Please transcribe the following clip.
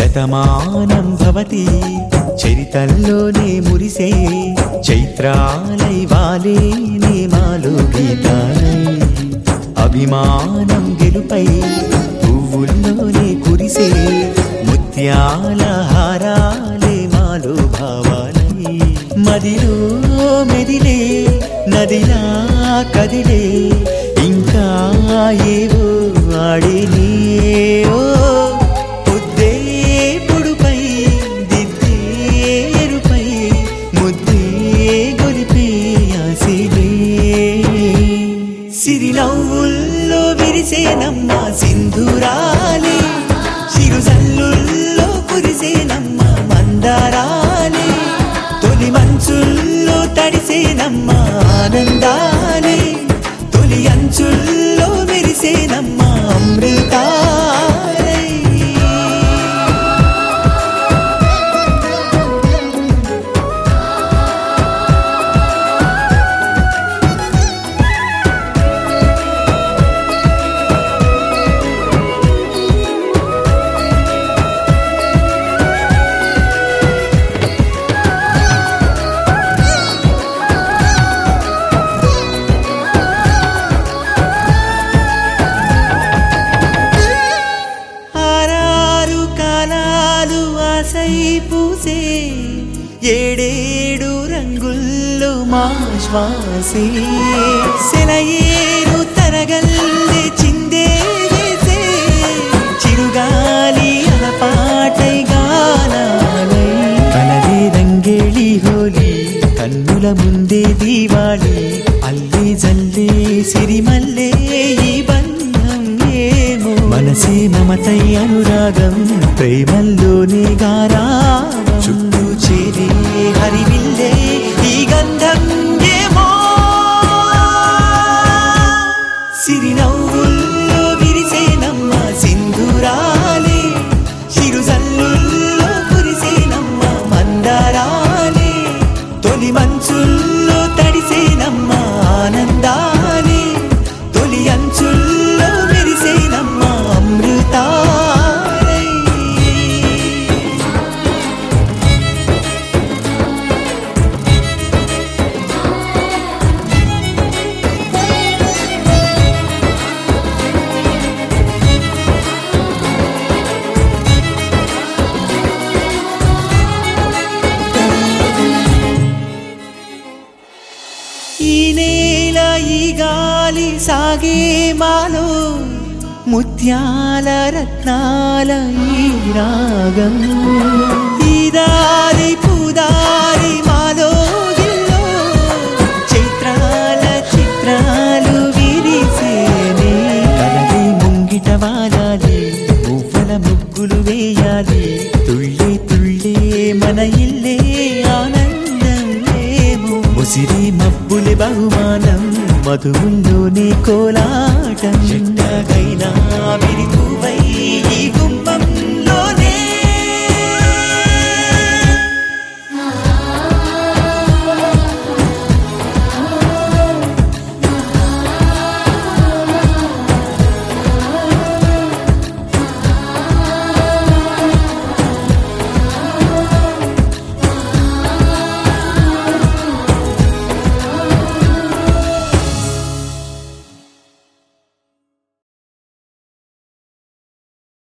శతమానం భవతి చరితల్లోనే మురిసే చైత్రాలై వాలే నేమాలు గీతాలై అభిమానం గెలుపై పువ్వుల్లోనే కురిసే ముత్యాల హారాలే మాలో భావాలై మదిలో మెదిలే నదిలా కదిలే ఇంకా ఏవో ఆడినే ఓ పొద్దే పొడుపై దిద్దే ఎరుపై ముద్దే గొలిపే ఆసిలే సిరినవ్వుల్లో విరిసేనమ్మ సింధురాలే చిరుజల్లుల్లో కురిసేనమ్మ మందారాలే తొలి మంచుల్లో తడిసేనమ్మ ఆనందాలే తొలి అంచుల్లో మెరిసేనమ్మ అమృతాలే ఆరారు కాలాలు ఆశై పూసే ఏడేడు రంగుల్లో మా శ్వాసే సెలయేరు తరగల్లే చిందే వేసే చిరుగాలి అలపాటై గానాలై కలవే రంగేళి హోలీ కన్నుల ముందే దీవాళి అల్లి జల్లే సిరిమల్లే ఈ బంధం ఏమో మనసే మమతై అనురాగం ప్రేమల్లోనే గారావం చుట్టూ చేరే హరివిల్లే ఈ గంధం ఏమో సిరినవ్వుల్లో విరిసేనమ్మ సింధురాలే చిరుజల్లుల్లో కురిసేనమ్మ మందారాలే తొలి మంచుల్లో తడిసేనమ్మ ఆనందాలే తొలి అంచుల్లో మెరిసేనమ్మ అమృతాలే ఈ నేల ఈ గాలి సాగే మాలో ముత్యాల రత్నాల ఈ రాగం ఈ దారి పూదారి మాలో గిల్లో చైత్రాల చిత్రాలు విరిసేనే కలవి ముంగిట వాలాలి పువ్వుల ముగ్గులు వేయాలి తుళ్ళే తుళ్ళే మన ఇల్లే ఆనందం ఏమో ముసిరి మబ్బులే బహుమానం మధువుల్లోనే కోలాటం చెట్టగైనా విరిపు